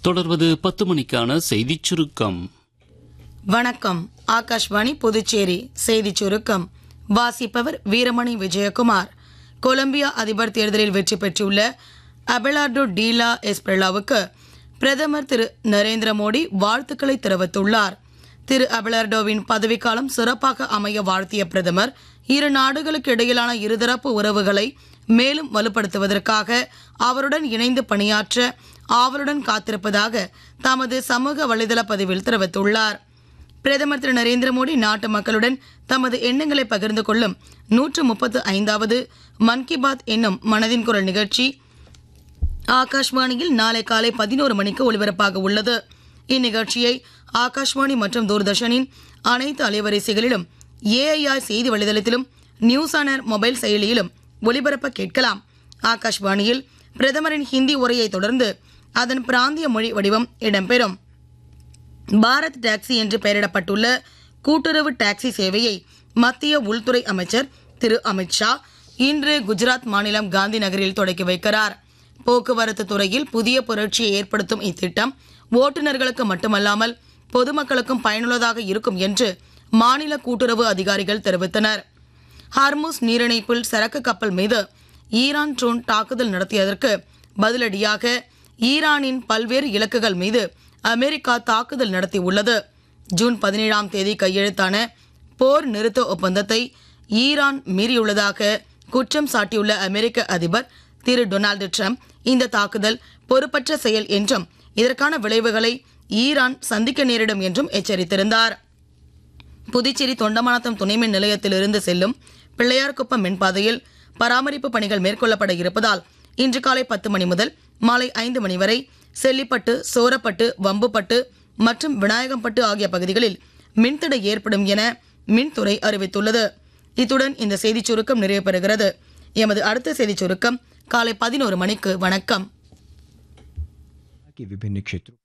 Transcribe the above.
தொடர்வது பத்து மணிக்கான செய்திச் சுருக்கம் வணக்கம் ஆகாஷ்வாணி புதுச்சேரி செய்திச் சுருக்கம் வாசிப்பவர் வீரமணி விஜயகுமார் கொலம்பியா அதிபர் தேர்தலில் வெற்றி பெற்றுள்ள அபெலார்டோ டீலா எஸ்பிரலாவுக்கு பிரதமர் திரு நரேந்திர மோடி வாழ்த்துக்களை தெரிவித்துள்ளார் திரு அபெலார்டோவின் பதவிக்காலம் சிறப்பாக அமைய வாழ்த்திய பிரதமர் இரு நாடுகளுக்கு இடையிலான இருதரப்பு உறவுகளை மேலும் வலுப்படுத்துவதற்காக அவருடன் இணைந்து பணியாற்ற ஆவலுடன் காத்திருப்பதாக தமது சமூக வலைதள பதிவில் தெரிவித்துள்ளார் பிரதமர் திரு நரேந்திர மோடி நாட்டு மக்களுடன் தமது எண்ணங்களை பகிர்ந்து கொள்ளும் நூற்று முப்பத்து ஐந்தாவது மன் கி பாத் என்னும் மனதின் குரல் நிகழ்ச்சி ஆகாஷ்வாணியில் நாளை காலை பதினோரு மணிக்கு ஒலிபரப்பாக உள்ளது இந்நிகழ்ச்சியை ஆகாஷ்வாணி மற்றும் தூர்தர்ஷனின் அனைத்து அலைவரிசைகளிலும் ஏஐஆர் செய்தி வலைதளத்திலும் நியூஸ் ஆனர் மொபைல் செயலியிலும் ஒலிபரப்ப கேட்கலாம் ஆகாஷ்வாணியில் பிரதமரின் ஹிந்தி உரையை தொடர்ந்து அதன் பிராந்திய மொழி வடிவம் இடம்பெறும் பாரத் டாக்ஸி என்று பெயரிடப்பட்டுள்ள கூட்டுறவு டாக்ஸி சேவையை மத்திய உள்துறை அமைச்சர் திரு அமித்ஷா இன்று குஜராத் மாநிலம் காந்தி நகரில் தொடக்கி வைக்கிறார் போக்குவரத்து துறையில் புதிய புரட்சியை ஏற்படுத்தும் இத்திட்டம் ஓட்டுநர்களுக்கு மட்டுமல்லாமல் பொதுமக்களுக்கும் பயனுள்ளதாக இருக்கும் என்று மாநில கூட்டுறவு அதிகாரிகள் தெரிவித்தனர் ஹார்முஸ் நீரிணைப்பில் சரக்கு கப்பல் மீது ஈரான் ட்ரோன் தாக்குதல் நடத்தியதற்கு பதிலடியாக ஈரானின் பல்வேறு இலக்குகள் மீது அமெரிக்கா தாக்குதல் நடத்தியுள்ளது ஜூன் பதினேழாம் தேதி கையெழுத்தான போர் நிறுத்த ஒப்பந்தத்தை ஈரான் மீறியுள்ளதாக குற்றம் சாட்டியுள்ள அமெரிக்க அதிபர் திரு டொனால்டு ட்ரம்ப் இந்த தாக்குதல் பொறுப்பற்ற செயல் என்றும் இதற்கான விளைவுகளை ஈரான் சந்திக்க நேரிடும் என்றும் எச்சரித்திருந்தார் புதுச்சேரி தொண்டமானத்தம் துணைமின் நிலையத்திலிருந்து செல்லும் பிள்ளையார்குப்பம் மின்பாதையில் பராமரிப்பு பணிகள் மேற்கொள்ளப்பட இருப்பதால் இன்று காலை பத்து மணி முதல் மாலை ஐந்து மணி வரை செல்லிப்பட்டு சோரப்பட்டு வம்புப்பட்டு மற்றும் விநாயகம்பட்டு ஆகிய பகுதிகளில் மின்தடை ஏற்படும் என மின்துறை அறிவித்துள்ளது இத்துடன் இந்த செய்திச் சுருக்கம் நிறைவு பெறுகிறது எமது அடுத்த செய்திச் சுருக்கம் காலை பதினோரு மணிக்கு வணக்கம் के विभिन्न क्षेत्रों